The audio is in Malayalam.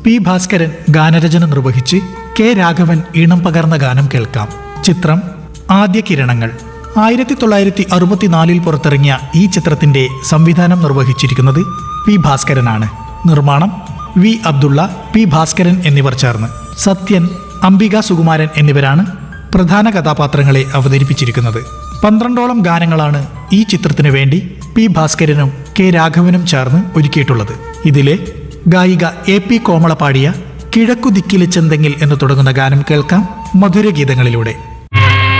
പി ഭാസ്കരൻ ഗാനരചന നിർവഹിച്ച് കെ രാഘവൻ ഈണം പകർന്ന ഗാനം കേൾക്കാം ചിത്രം ആദ്യ കിരണങ്ങൾ ആയിരത്തി തൊള്ളായിരത്തി അറുപത്തിനാലിൽ പുറത്തിറങ്ങിയ ഈ ചിത്രത്തിന്റെ സംവിധാനം നിർവഹിച്ചിരിക്കുന്നത് പി ഭാസ്കരനാണ് നിർമ്മാണം വി അബ്ദുള്ള പി ഭാസ്കരൻ എന്നിവർ ചേർന്ന് സത്യൻ അംബിക സുകുമാരൻ എന്നിവരാണ് പ്രധാന കഥാപാത്രങ്ങളെ അവതരിപ്പിച്ചിരിക്കുന്നത് പന്ത്രണ്ടോളം ഗാനങ്ങളാണ് ഈ ചിത്രത്തിനു വേണ്ടി പി ഭാസ്കരനും കെ രാഘവനും ചേർന്ന് ഒരുക്കിയിട്ടുള്ളത് ഇതിലെ ഗായിക എ പി കോമള പാടിയ കിഴക്കു ദിക്കിലെ ചെന്തെങ്ങിൽ എന്ന് തുടങ്ങുന്ന ഗാനം കേൾക്കാം മധുരഗീതങ്ങളിലൂടെ